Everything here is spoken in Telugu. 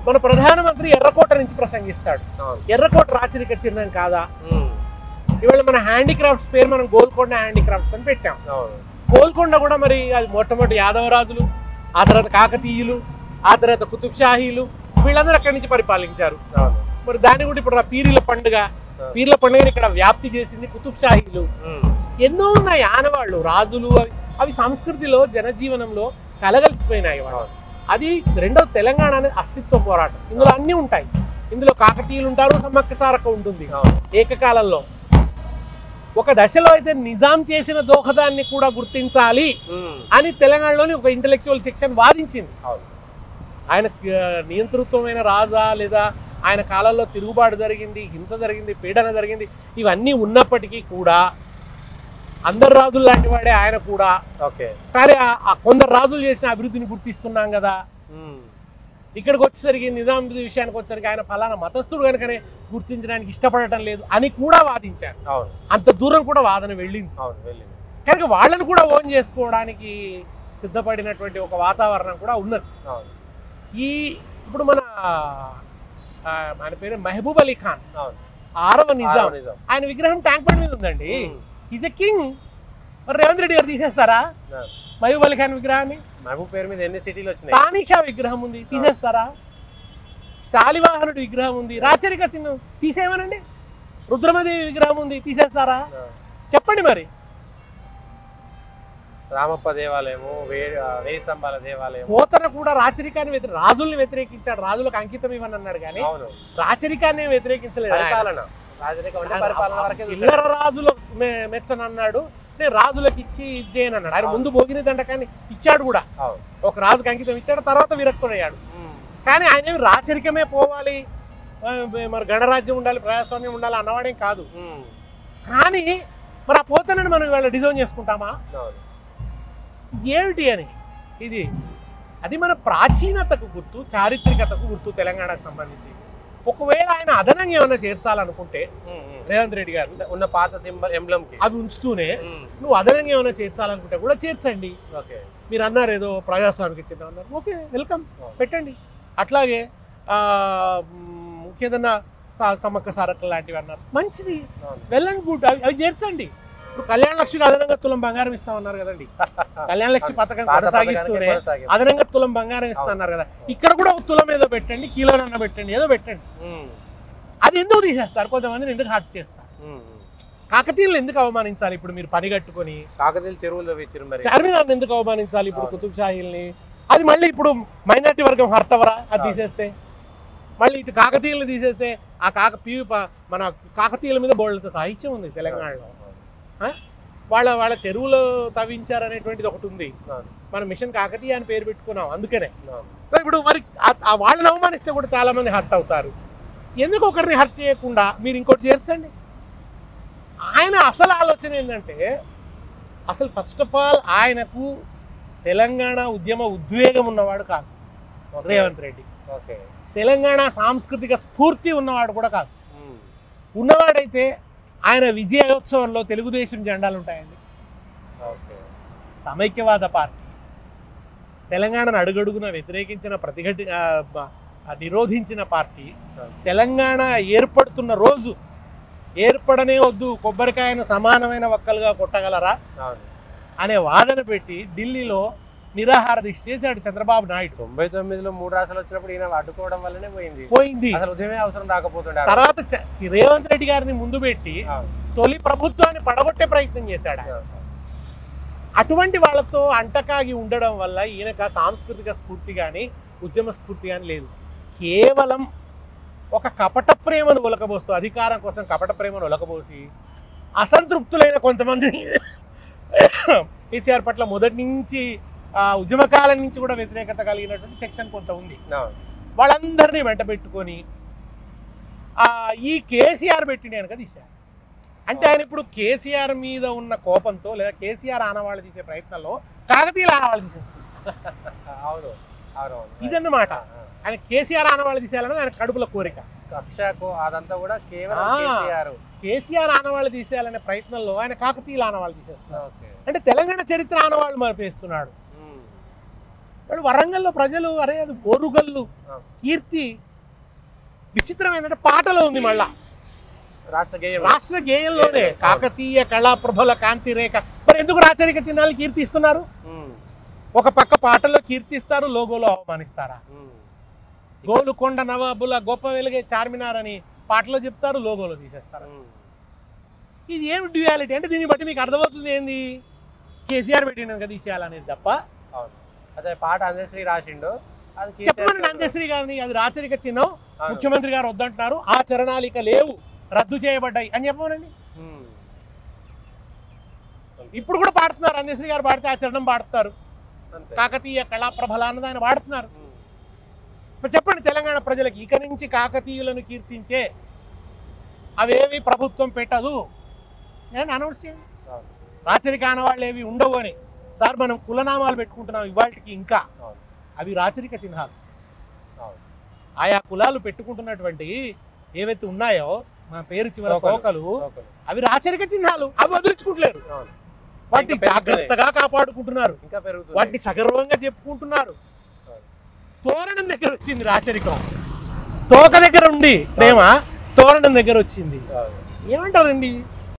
మన ప్రధానమంత్రి ఎర్రకోట నుంచి ప్రసంగిస్తాడు అవును ఎర్రకోట రాచరిక చిహ్నం కాదా ఉమ్, ఇవాళ మన హ్యాండిక్రాఫ్ట్స్ పేరు మనం గోల్కొండ హ్యాండిక్రాఫ్ట్స్ అని పెట్టాం అవును గోల్కొండ కూడా మరి అది మొట్టమొదటి యాదవరాజులు ఆ తర్వాత కాకతీయులు ఆ తర్వాత కుతుబ్ షాహీలు వీళ్ళందరూ అక్కడి నుంచి పరిపాలించారు అవును మరి దాన్ని కూడా ఇప్పుడు ఆ పీరీల పండుగ పీర్ల పండుగని ఇక్కడ వ్యాప్తి చేసింది కుతుబ్ షాహీలు ఉమ్, ఎన్నో ఉన్నాయి ఆనవాళ్ళు రాజులు అవి అవి సంస్కృతిలో జనజీవనంలో కలగలిసిపోయినాయి వాళ్ళు అవును. అది రెండో తెలంగాణ అనేది అస్తిత్వ పోరాటం ఇందులో అన్నీ ఉంటాయి ఇందులో కాకతీయులు ఉంటారు సమ్మక్క సారక్క ఉంటుంది అవును ఏకకాలంలో ఒక దశలో అయితే నిజాం చేసిన దోహదాన్ని కూడా గుర్తించాలి ఉమ్, అని తెలంగాణలోని ఒక ఇంటలెక్చువల్ సెక్షన్ వాదించింది అవును ఆయన ఆ, నియంతృత్వమైన రాజా లేదా ఆయన కాలంలో తిరుగుబాటు జరిగింది హింస జరిగింది పీడన జరిగింది ఇవన్నీ ఉన్నప్పటికీ కూడా అందరు రాజులు లాంటి వాడే ఆయన కూడా ఓకే కానీ ఆ- ఆ కొందరు రాజులు చేసిన అభివృద్ధిని గుర్తిస్తున్నాం కదా ఉమ్, ఇక్కడికి వచ్చేసరికి నిజాం విషయానికి వచ్చేసరికి ఆయన ఫలానా మతస్థుడు కనుకనే గుర్తించడానికి ఇష్టపడటం లేదు అని కూడా వాదించారు అవును అంత దూరం కూడా వాదన వెళ్ళింది అవును వెళ్ళింది కనుక వాళ్ళని కూడా ఓన్ చేసుకోవడానికి సిద్ధపడినటువంటి ఒక వాతావరణం కూడా ఉన్నది అవును ఈ ఇప్పుడు మన ఆ, ఆయన పేరు మహబూబ్ అలీ ఖాన్ అవును ఆరవ నిజాం ఆరవ నిజాం ఆయన విగ్రహం ట్యాంక్ బండ్ మీద ఉందండి ఉమ్, ఈజ్ ఎ కింగ్ మరి రేవంత్ రెడ్డి గారు తీసేస్తారా ఆ. మహబూబ్ అలీ ఖాన్ విగ్రహాన్ని మహబూబ్ పేరు మీద ఎన్ని సిటీలు వచ్చినాయి తానీషా విగ్రహం ఉంది తీసేస్తారా శాలివాహనుడి విగ్రహం ఉంది రాచరిక సింహం తీసేయమనండి రుద్రమదేవి విగ్రహం ఉంది తీసేస్తారా ఆ, చెప్పండి మరి రామప్ప దేవాలయము వే ఆ, వేయి స్తంభాల దేవాలయం పోతన కూడా రాచరికాన్ని వ్యతిరే రాజుల్ని వ్యతిరేకించాడు రాజులకు అంకితం ఇవ్వని అన్నాడు కానీ అవును రాచరికాన్ని ఏం వ్యతిరేకించలేదు ఆయన. పరిపాలన రాజరికం అంటే పరిపాలన వరకే చూశాడు. చిల్లర రాజులు మె- మెచ్చనన్నాడు నేను రాజులకు ఇచ్చి ఇది చేయను అన్నాడు ఆయన ముందు భోగిని దండకాన్ని ఇచ్చాడు కూడా అవును ఒక రాజుకి అంకితం ఇచ్చాడు తర్వాత విరక్తుడయ్యాడు ఉమ్, కానీ ఆయన ఏమి రాచరికమే పోవాలి ఆ, మరి గణరాజ్యం ఉండాలి ప్రజాస్వామ్యం ఉండాలి అన్నవాడేం కాదు ఉమ్, కానీ మరి ఆ పోతనని మనం ఇవాళ డిజైన్ చేసుకుంటామా అవును ఏమిటి అని ఇది అది మన ప్రాచీనతకు గుర్తు చారిత్రకతకు గుర్తు తెలంగాణకు సంబంధించి ఒకవేళ ఆయన అదనంగా ఏమైనా చేర్చాలనుకుంటే ఉమ్, ఉమ్. రేవంత్ రెడ్డి గారు ఉన్న- ఉన్న పాత సింబల్ ఎంబ్లమ్ కి అవి ఉంచుతూనే ఉమ్, నువ్వు అదనంగా ఏమైనా చేర్చాలనుకుంటే కూడా చేర్చండి ఓకే మీరు అన్నారు ఏదో ప్రజాస్వామికి ఇచ్చిందాం అన్నారు ఓకే వెల్కమ్ అవును. పెట్టండి అట్లాగే ఆ, మ్, ఇంకేదన్నా సా- సమ్మక్క సారక్క లాంటివి అన్నారు మంచిది అవును. వెల్ అండ్ గుడ్ అవి అవి చేర్చండి ఇప్పుడు కళ్యాణ లక్ష్మికి అదనంగా తులం బంగారం ఇస్తామన్నారు కదండి కళ్యాణ లక్ష్మి పథకం పాత కొనసాగిస్తూనే పథకానికి కొనసాగింపు. అదనంగా తులం బంగారం ఇస్తున్నారు కదా ఇక్కడ కూడా ఒక తులం ఏదో పెట్టండి కిలోనన్న పెట్టండి ఏదో పెట్టండి ఉమ్, అది ఎందుకు తీసేస్తారు కొంతమందిని ఎందుకు హర్ట్ చేస్తారు ఉమ్, ఉమ్. కాకతీయులను ఎందుకు అవమానించాలి ఇప్పుడు మీరు పని కట్టుకొని కాకతీయులు చెరువులు తవ్వించారు మరి చార్మినార్ని ఎందుకు అవమానించాలి ఇప్పుడు అవును. కుతుబ్ షాహీల్ని అది మళ్ళీ ఇప్పుడు మైనార్టీ వర్గం హర్ట్ అవరా అది అవును. తీసేస్తే మళ్ళీ ఇటు కాకతీయులు తీసేస్తే ఆ కాక పీవి ప- మన కాకతీయుల మీద బోళ్ళంత సాహిత్యం ఉంది తెలంగాణలో వాళ్ళ వాళ్ళ చెరువులు తవ్వించారనేటువంటిది ఒకటి ఉంది అవును. మన మిషన్ కాకతీయ అని పేరు పెట్టుకున్నాం అందుకనే అవును. సో ఇప్పుడు మరి ఆ- ఆ వాళ్ళని అవమానిస్తే కూడా చాలా మంది హర్ట్ అవుతారు ఎందుకు ఒకరిని హర్ట్ చేయకుండా మీరు ఇంకోటి చేర్చండి ఆయన అసలు ఆలోచన ఏంటంటే అసలు ఫస్ట్ ఆఫ్ ఆల్ ఆయనకు తెలంగాణ ఉద్యమ ఉద్వేగం ఉన్నవాడు కాదు ఓకే. రేవంత్ రెడ్డి ఓకే తెలంగాణ సాంస్కృతిక స్ఫూర్తి ఉన్నవాడు కూడా కాదు ఉమ్, ఉన్నవాడైతే ఆయన విజయోత్సవంలో తెలుగుదేశం జెండాలు ఉంటాయండి ఓకే సమైక్యవాద పార్టీ తెలంగాణను అడుగడుగున వ్యతిరేకించిన ప్రతిఘటి ఆ, బ- ఆ, నిరోధించిన పార్టీ తెలంగాణ ఏర్పడుతున్న రోజు ఏర్పడనే వద్దు కొబ్బరికాయను సమానమైన ఒక్కలుగా కొట్టగలరా అవును అనే వాదన పెట్టి ఢిల్లీలో నిరాహార దీక్ష చేశాడు చంద్రబాబు నాయుడు తొంభై తొమ్మిదిలో మూడు రాష్ట్రాలు వచ్చినప్పుడు ఈయన అడ్డుకోవడం వల్లనే పోయింది పోయింది అసలు ఉదయమే అవసరం రాకపోతుండే ఆ తర్వాత చ- ఈ రేవంత్ రెడ్డి గారిని ముందు పెట్టి రోజు. అవును. తొలి ప్రభుత్వాన్ని పడగొట్టే ప్రయత్నం చేశాడు ఆయన. అటువంటి వాళ్ళతో అంటకాగి ఉండడం వల్ల ఈయనకు ఆ సాంస్కృతిక స్ఫూర్తి కానీ ఉద్యమ స్ఫూర్తి కానీ లేదు కేవలం ఒక కపట ప్రేమను ఒలకబోస్తూ అధికారం కోసం కపట ప్రేమను ఒలకబోసి అసంతృప్తులైన కొంతమంది కేసీఆర్ పట్ల మొదటి నుంచి ఆ ఉద్యమకాలం నుంచి కూడా వ్యతిరేకత కలిగినటువంటి సెక్షన్ కొంత ఉంది అవును. వాళ్ళందరినీ వెంట పెట్టుకొని ఆ, ఈ కేసీఆర్ పెట్టిన కనుక తీశారు అంటే ఆయన ఇప్పుడు కేసీఆర్ మీద ఉన్న కోపంతో లేదా కేసీఆర్ ఆనవాళ్ళు తీసే ప్రయత్నంలో కాకతీయుల ఆనవాళ్ళు తీసేస్తుంది అవును అవును అవును. ఇదన్నమాట ఆ, ఆయన కేసీఆర్ ఆనవాళ్ళు తీసేయాలని ఆయన కడుపుల కోరిక ఆ. కక్షకు అదంతా కూడా కేవలం ఆ. కేసీఆర్ కేసీఆర్ ఆనవాళ్ళు తీసేయాలనే ప్రయత్నంలో ఆయన కాకతీయుల ఆనవాళ్ళు తీసేస్తున్నారు ఓకే అంటే తెలంగాణ చరిత్ర ఆనవాళ్ళు మరిపేస్తున్నాడు ఉమ్. వాళ్ళు వరంగల్లో ప్రజలు అరే అది ఓరుగల్లు ఆ. కీర్తి విచిత్రం ఏంటంటే పాటలో ఉంది మళ్ళా రాష్ట్ర గేయం రాష్ట్ర గేయంలోనే కాకతీయ కళాప్రభల కాంతి రేఖ మరి ఎందుకు రాచరిక చిహ్నాలు కీర్తిస్తున్నారు ఉమ్, ఒక పక్క పాటలో కీర్తిస్తారు లోగోలో అవమానిస్తారా ఉమ్, గోలుకొండ నవాబుల గొప్ప వెలుగే చార్మినార్ అని పాటలో చెప్తారు లోగోలో తీసేస్తారు ఉమ్. ఇది ఏమి డ్యూయాలిటీ అంటే దీన్ని బట్టి మీకు అర్థమవుతుంది ఏంది కేసీఆర్ పెట్టిన కదా తీసేయాలనేది తప్ప అవును అదే పాట అందశ్రీ రాసిండు అది కేసీఆర్ చెప్పమని గారు- నందశ్రీ గారిని అది రాచరిక చిహ్నం అవును. ముఖ్యమంత్రి గారు వద్దంటున్నారు ఆ చరణాలిక లేవు రద్దు చేయబడ్డాయి అని చెప్పమనండి ఉమ్. ఇప్పుడు కూడా పాడుతున్నారు అందశ్రీ గారు పాడితే ఆ చరణం పాడుతారు అంతే కాకతీయ కళాప్రభల అన్నది ఆయన పాడుతున్నారు ఉమ్. ఇప్పుడు చెప్పండి తెలంగాణ ప్రజలకి ఇక నుంచి కాకతీయులను కీర్తించే అవేవి ప్రభుత్వం పెట్టదు నేను అనౌన్స్ చేయండి అవును రాచరిక ఆనవాళ్ళు ఏవి ఉండవు అని సార్ మనం కులనామాలు పెట్టుకుంటున్నాం ఇవాటికి ఇంకా అవును అవి రాచరిక చిహ్నాలు అవును ఆయా కులాలు పెట్టుకుంటున్నటువంటి ఏవైతే ఉన్నాయో మన పేరు చివర తోకలు. తోకలు ఓకే. అవి రాచరిక చిహ్నాలు అవి వదిలించుకుంటలేరు అవును వాటిని ఇంకా పెరుగుతున్నాయి. జాగ్రత్తగా కాపాడుకుంటున్నారు ఇంకా పెరుగుతుంది వాటిని సగర్వంగా చెప్పుకుంటున్నారు అవును. తోరణం దగ్గర వచ్చింది రాచరికం తోక దగ్గర ఉంది ప్రేమ తోరణం దగ్గర వచ్చింది అవును. ఏమంటారండి